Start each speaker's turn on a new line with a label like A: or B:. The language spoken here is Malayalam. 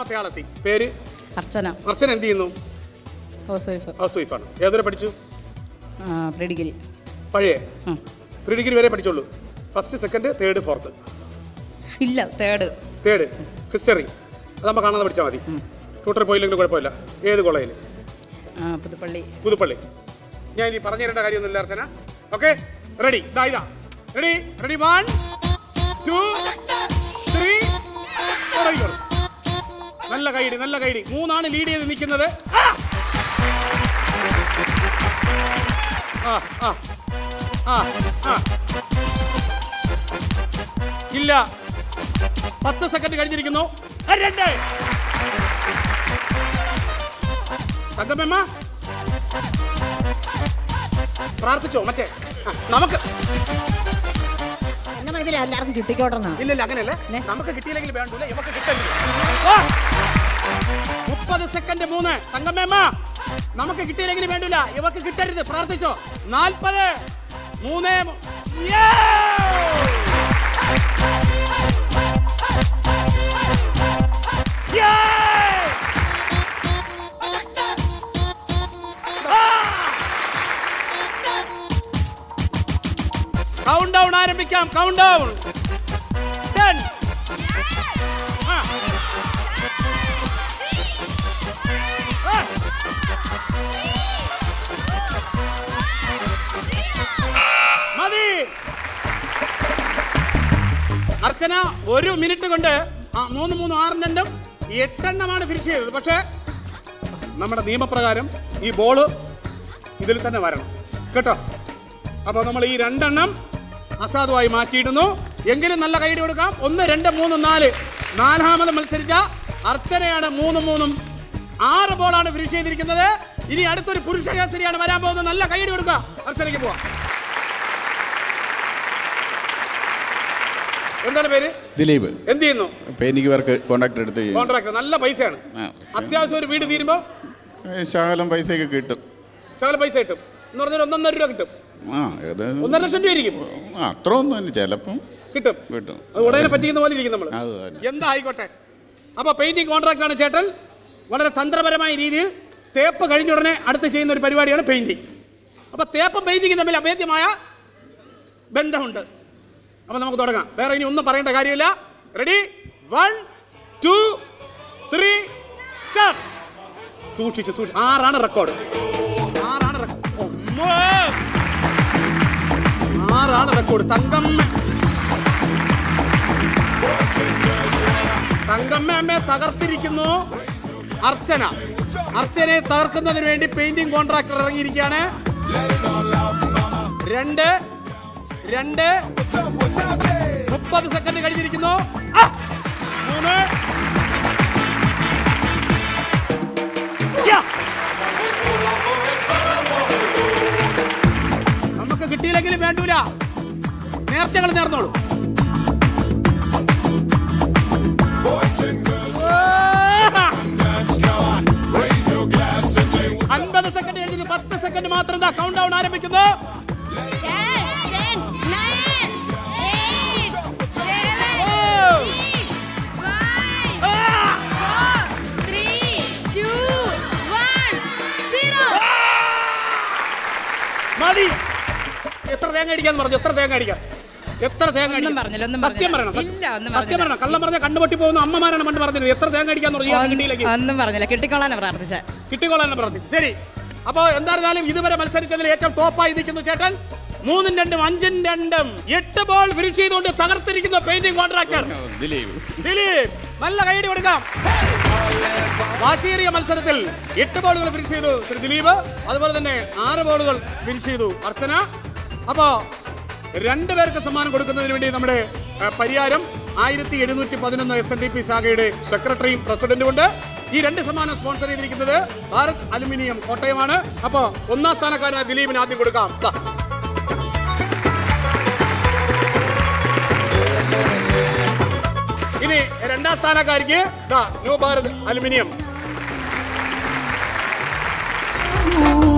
A: മൂന്നാമത്തെ ആളെത്തി പേര്
B: അർച്ചന
A: അർച്ചന എന്ത് ചെയ്യുന്നു
B: ഹൗസ് വൈഫ്
A: ഹൗസ് വൈഫാണ് ഏതുവരെ പഠിച്ചു
B: പ്രീ ഡിഗ്രി
A: പഴയ
B: ഉം.
A: പ്രീ ഡിഗ്രി വരെ പഠിച്ചുള്ളൂ ഫസ്റ്റ് സെക്കൻഡ് തേർഡ് ഫോർത്ത്
B: ഇല്ല തേർഡ്
A: തേർഡ് ഹിസ്റ്ററി അതാകുമ്പോൾ കാണാതെ പഠിച്ചാൽ മതി ട്യൂട്ടർ പോയില്ലെങ്കിലും കുഴപ്പമില്ല ഏത് കോളേജിൽ
B: പുതുപ്പള്ളി
A: പുതുപ്പള്ളി ഞാൻ ഇനി പറഞ്ഞു തരേണ്ട കാര്യമൊന്നുമില്ല അർച്ചന ഓക്കെ റെഡി ഇതാ ഇതാ ready ready one two three തുടങ്ങിക്കോളൂ നല്ല കൈഡി നല്ല കൈഡി മൂന്നാണ് ലീഡ് ചെയ്ത് നിൽക്കുന്നത് ആ! ആ ആ ആ ആ ഇല്ല പത്ത് സെക്കൻഡ് കഴിഞ്ഞിരിക്കുന്നു ആ, രണ്ട് തങ്കമ്മ പ്രാർത്ഥിച്ചോ മറ്റേ ആ, നമുക്ക്
C: എന്നെ മതിൽ എല്ലാവർക്കും കിട്ടിക്കോട്ടെന്നാ
A: ഇല്ലില്ല അങ്ങനെയല്ലേ നമുക്ക് കിട്ടിയില്ലെങ്കിൽ വേണ്ടൂല ഇവക്ക് കിട്ടല്ലേ മുപ്പത് സെക്കൻഡ് മൂന്ന് തങ്കമ്മ നമുക്ക് കിട്ടിയില്ലെങ്കിൽ വേണ്ടൂല ഇവക്ക് കിട്ടരുത് പ്രാർത്ഥിച്ചോ നാൽപ്പത് മൂന്ന് മൂ- Yeah! Yeah! കൗണ്ട് ഡൗൺ ആരംഭിക്കാം കൗണ്ട് ഡൗൺ ടെൻ മതി അർച്ചന ഒരു മിനിറ്റ് കൊണ്ട് ആ, മൂന്ന് മൂന്ന് ആറ് രണ്ടും എട്ടെണ്ണമാണ് ഫിനിഷ് ചെയ്തത് പക്ഷേ നമ്മുടെ നിയമപ്രകാരം ഈ ബോള് ഇതിൽ തന്നെ വരണം കേട്ടോ അപ്പോൾ നമ്മൾ ഈ രണ്ടെണ്ണം അസാധുവായി മാറ്റിയിടുന്നു എങ്കിലും നല്ല കൈഡി കൊടുക്കാം ഒന്ന് രണ്ട് മൂന്ന് നാല് നാലാമത് മത്സരിച്ച അർച്ചനയാണ് മൂന്നും മൂന്നും ആറ് ബോളാണ് ഫിനിഷ് ചെയ്തിരിക്കുന്നത് ഇനി അടുത്തൊരു പുരുഷ കേസരിയാണ് വരാൻ പോകുന്നത് നല്ല കൈഡി കൊടുക്കുക അർച്ചനയ്ക്ക് പോവാം എന്താണ് പേര്
D: ദിലീപ്
A: എന്ത് ചെയ്യുന്നു
D: പെയിന്റിംഗ് വർക്ക് കോൺട്രാക്ട് എടുത്ത് ചെയ്യും
A: കോൺട്രാക്ട് നല്ല പൈസയാണ്
D: ആ,
A: അത്യാവശ്യം ഒരു വീട് തീരുമ്പോൾ
D: ഏ, ശകലം പൈസയൊക്കെ കിട്ടും
A: ശകല പൈസ കിട്ടും എന്ന് പറഞ്ഞാൽ ഒന്നൊന്നര രൂപ കിട്ടും
D: ആ ഏതായാലും
A: ഒന്നര ലക്ഷം രൂപ ആയിരിക്കും
D: ആ, അത്ര ഒന്നും തന്നെ ചിലപ്പം
A: കിട്ടും
D: കിട്ടും
A: അത് ഉടനെ പറ്റിക്കുന്ന പോലെ ഇരിക്കും നമ്മൾ
D: അത് തന്നെ.
A: എന്താ ആയിക്കോട്ടെ അപ്പോൾ പെയിന്റിംഗ് കോൺട്രാക്റ്റാണ് ചേട്ടൻ വളരെ തന്ത്രപരമായ രീതിയിൽ തേപ്പ് കഴിഞ്ഞ ഉടനെ അടുത്ത് ചെയ്യുന്ന ഒരു പരിപാടിയാണ് പെയിന്റിംഗ് അപ്പോൾ തേപ്പും പെയിന്റിങ്ങും തമ്മിൽ അഭേദ്യമായ ബന്ധമുണ്ട് അപ്പോൾ നമുക്ക് തുടങ്ങാം വേറെ ഇനി ഒന്നും പറയേണ്ട കാര്യമില്ല ready one two three start സൂക്ഷിച്ച് സൂക്ഷിച്ച് ആറാണ് റെക്കോർഡ് ആറാണ് റെക്കോർഡ് ആറാണ് റെക്കോർഡ് തങ്കം തങ്കമ്മ അമ്മയെ തകർത്തിരിക്കുന്നു അർച്ചന അർച്ചനയെ തകർക്കുന്നതിന് വേണ്ടി പെയിന്റിംഗ് കോൺട്രാക്ടർ ഇറങ്ങിയിരിക്കുകയാണ് രണ്ട് രണ്ട് മുപ്പത് സെക്കൻഡ് കഴിഞ്ഞിരിക്കുന്നു ആ! മൂന്ന് യാ! നമുക്ക് കിട്ടിയില്ലെങ്കിലും വേണ്ടൂല നേർച്ചകൾ നേർന്നോളൂ അൻപത് സെക്കൻഡ് കഴിഞ്ഞിട്ട് പത്ത് സെക്കൻഡ് മാത്രം എന്താ കൗണ്ട് ഡൗൺ ആരംഭിക്കുന്നു മതി എത്ര തേങ്ങ അടിക്കാന്ന് പറഞ്ഞു എത്ര തേങ്ങ അടിക്കാം എത്ര തേങ്ങ
B: ഒന്നും
A: അടിക്കാം?
B: പറഞ്ഞില്ല, ഒന്നും
A: സത്യം
B: പറഞ്ഞില്ല.
A: പറയണം
B: ഇല്ല, ഒന്നും
A: സത്യം
B: പറഞ്ഞില്ല.
A: പറയണം കള്ളം പറഞ്ഞ കണ്ണുപൊട്ടി പോകുന്ന അമ്മമാരാണ് പണ്ട് പറഞ്ഞത് എത്ര തേങ്ങ അടിക്കാന്ന് പറഞ്ഞു ഇയാൾക്ക് കിട്ടിയില്ലെങ്കിൽ
B: ഒന്നും പറഞ്ഞില്ല കിട്ടിക്കോളാനാ പ്രാർത്ഥിച്ച
A: കിട്ടിക്കോളാൻ പ്രാർത്ഥിച്ചു ശരി അപ്പോൾ എന്തായിരുന്നാലും ഇതുവരെ മത്സരിച്ചതിൽ ഏറ്റവും ടോപ്പായി നിൽക്കുന്നു ചേട്ടൻ മൂന്നും രണ്ടും അഞ്ചും രണ്ടും എട്ട് ബോൾ ഫിനിഷ് ചെയ്തുകൊണ്ട് തകർത്തിരിക്കുന്ന പെയിന്റിംഗ് കോൺട്രാക്ടർ
D: ദിലീപ്
A: ദിലീപ് നല്ല കൈയടി കൊടുക്കാം വാശിയേറിയ മത്സരത്തിൽ എട്ട് ബോളുകൾ ഫിനിഷ് ചെയ്തു ശ്രീ ദിലീപ് അതുപോലെ തന്നെ ആറ് ബോളുകൾ ഫിനിഷ് ചെയ്തു അർച്ചന അപ്പോ രണ്ടുപേർക്ക് സമ്മാനം കൊടുക്കുന്നതിന് വേണ്ടി നമ്മുടെ ആ, പരിയാരം ആയിരത്തി എഴുന്നൂറ്റി പതിനൊന്ന് എസ് എൻ ഡി പി ശാഖയുടെ സെക്രട്ടറിയും പ്രസിഡന്റും ഉണ്ട് ഈ രണ്ട് സമ്മാനം സ്പോൺസർ ചെയ്തിരിക്കുന്നത് ഭാരത് അലുമിനിയം കോട്ടയമാണ് അപ്പോ ഒന്നാം സ്ഥാനക്കാരനായ ദിലീപിന് ആദ്യം കൊടുക്കാം ദാ. ഇനി രണ്ടാം സ്ഥാനക്കാരിക്ക് ദാ ന്യൂ ഭാരത് അലുമിനിയം
E: ഊ